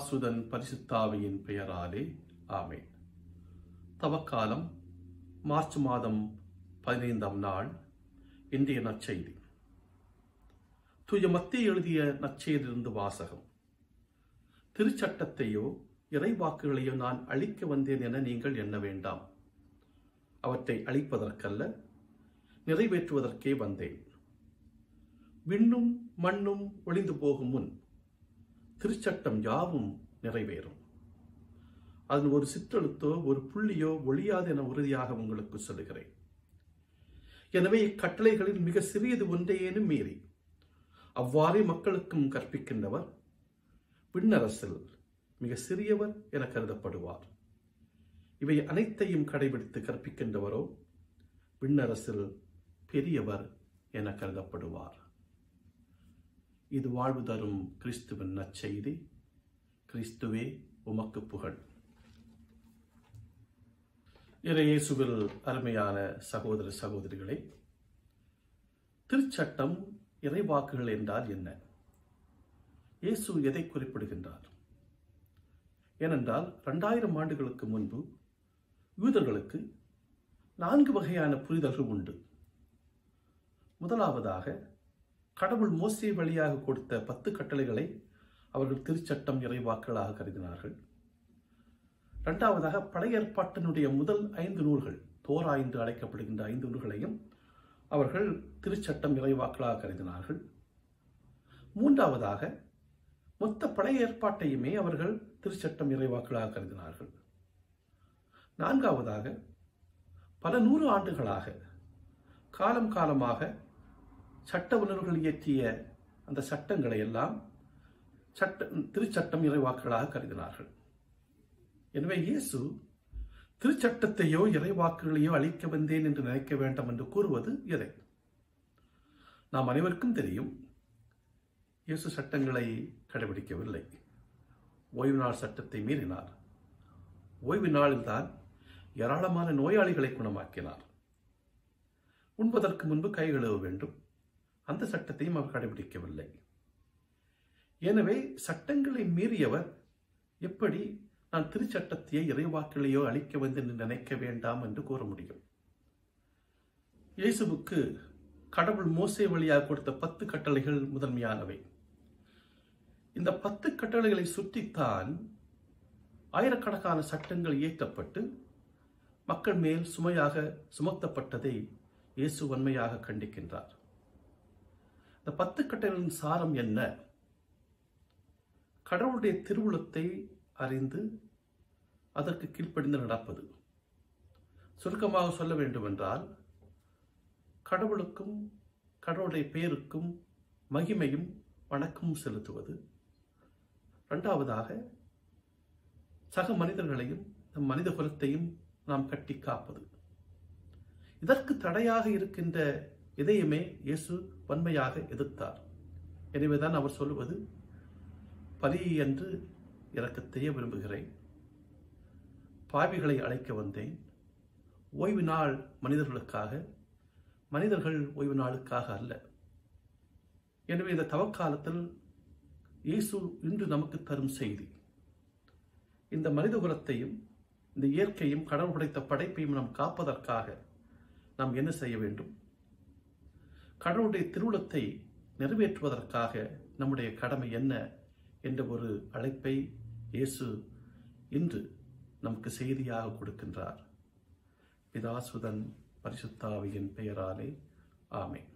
பிதாசுதன் பரிசுத்தாவியின் பெயராலே ஆமென் தவக்காலம் மார்ச் மாதம் பதினைந்தாம் நாள் இன்றைய நற்செய்தி தூய மத்திய எழுதிய நற்செய்தியிலிருந்து வாசகம் திருச்சட்டத்தையோ இறைவாக்குகளையோ நான் அழிக்க வந்தேன் என நீங்கள் எண்ண வேண்டாம் அவற்றை அழிப்பதற்கல்ல நிறைவேற்றுவதற்கே வந்தேன் விண்ணும் மண்ணும் ஒளிந்து போகும் முன் திருச்சட்டம் யாவும் நிறைவேறும் அதன் ஒரு சிற்றெழுத்தோ ஒரு புள்ளியோ ஒழியாது என உறுதியாக உங்களுக்கு சொல்லுகிறேன் எனவே இக்கட்டளைகளில் மிக சிறியது ஒன்றையேனும் மீறி அவ்வாறே மக்களுக்கும் கற்பிக்கின்றவர் விண்ணரசில் மிக சிறியவர் என கருதப்படுவார் இவை அனைத்தையும் கடைபிடித்து கற்பிக்கின்றவரோ விண்ணரசில் பெரியவர் என கருதப்படுவார் இது வாழ்வு தரும் கிறிஸ்துவின் நற்செய்தி கிறிஸ்துவே உமக்கு புகழ் இறையேசுவில் அருமையான சகோதர சகோதரிகளே திருச்சட்டம் இறைவாக்குகள் என்றால் என்ன இயேசு எதை குறிப்பிடுகின்றார் ஏனென்றால் இரண்டாயிரம் ஆண்டுகளுக்கு முன்பு யூதர்களுக்கு நான்கு வகையான புரிதல்கள் உண்டு முதலாவதாக கடவுள் மோசே வழியாக கொடுத்த பத்து கட்டளைகளை அவர்கள் திருச்சட்டம் இறைவாக்களாக கருதினார்கள் இரண்டாவதாக பழைய ஏற்பாட்டினுடைய முதல் ஐந்து நூல்கள் தோரா என்று அழைக்கப்படுகின்ற ஐந்து நூல்களையும் அவர்கள் திருச்சட்டம் இறைவாக்களாக கருதினார்கள் மூன்றாவதாக மொத்த பழைய ஏற்பாட்டையுமே அவர்கள் திருச்சட்டம் இறைவாக்களாக கருதினார்கள் நான்காவதாக பல நூறு ஆண்டுகளாக காலம் காலமாக சட்ட உணர்வுகள் இயற்றிய அந்த சட்டங்களை எல்லாம் சட்ட திருச்சட்டம் இறைவாக்குகளாக கருதினார்கள் எனவே இயேசு திருச்சட்டத்தையோ இறைவாக்குகளையோ அழிக்க வந்தேன் என்று நினைக்க வேண்டாம் என்று கூறுவது எதை நாம் அனைவருக்கும் தெரியும் இயேசு சட்டங்களை கடைபிடிக்கவில்லை ஓய்வு நாள் சட்டத்தை மீறினார் ஓய்வு நாளில்தான் ஏராளமான நோயாளிகளை குணமாக்கினார் உண்பதற்கு முன்பு கை கழுவ வேண்டும் அந்த சட்டத்தையும் அவர் கடைபிடிக்கவில்லை எனவே சட்டங்களை மீறியவர் எப்படி நான் திருச்சட்டத்தையோ இறைவாக்கிலையோ அழிக்க வந்து என்று நினைக்க வேண்டாம் என்று கூற முடியும் இயேசுவுக்கு கடவுள் மோசே வழியாக கொடுத்த பத்து கட்டளைகள் முதன்மையானவை இந்த பத்து கட்டளைகளை சுற்றித்தான் ஆயிரக்கணக்கான சட்டங்கள் இயற்றப்பட்டு மக்கள் மேல் சுமையாக சுமத்தப்பட்டதை இயேசு வன்மையாக கண்டிக்கின்றார் இந்த பத்து கட்டளைகளின் சாரம் என்ன கடவுளுடைய திருவுளத்தை அறிந்து அதற்கு கீழ்ப்படிந்து நடப்பது சுருக்கமாக சொல்ல வேண்டுமென்றால் கடவுளுக்கும் கடவுளுடைய பேருக்கும் மகிமையும் வணக்கமும் செலுத்துவது இரண்டாவதாக சக மனிதர்களையும் நம் மனித குலத்தையும் நாம் கட்டி காப்பது இதற்கு தடையாக இருக்கின்ற எதையுமே இயேசு வன்மையாக எதிர்த்தார் எனவேதான் அவர் சொல்லுவது பலி என்று இறக்கத்தையே விரும்புகிறேன் பாவிகளை அழைக்க வந்தேன் ஓய்வு நாள் மனிதர்களுக்காக மனிதர்கள் ஓய்வு நாளுக்காக அல்ல எனவே இந்த தவக்காலத்தில் இயேசு இன்று நமக்கு தரும் செய்தி இந்த மனித குலத்தையும் இந்த இயற்கையும் கடவுள் படைத்த படைப்பையும் நாம் காப்பதற்காக நாம் என்ன செய்ய வேண்டும் கடவுளுடைய திருவுளத்தை நிறைவேற்றுவதற்காக நம்முடைய கடமை என்ன என்ற ஒரு அழைப்பை இயேசு இன்று நமக்கு செய்தியாக கொடுக்கின்றார் பிதாசுதன் பரிசுத்தாவியின் பெயராலே ஆமே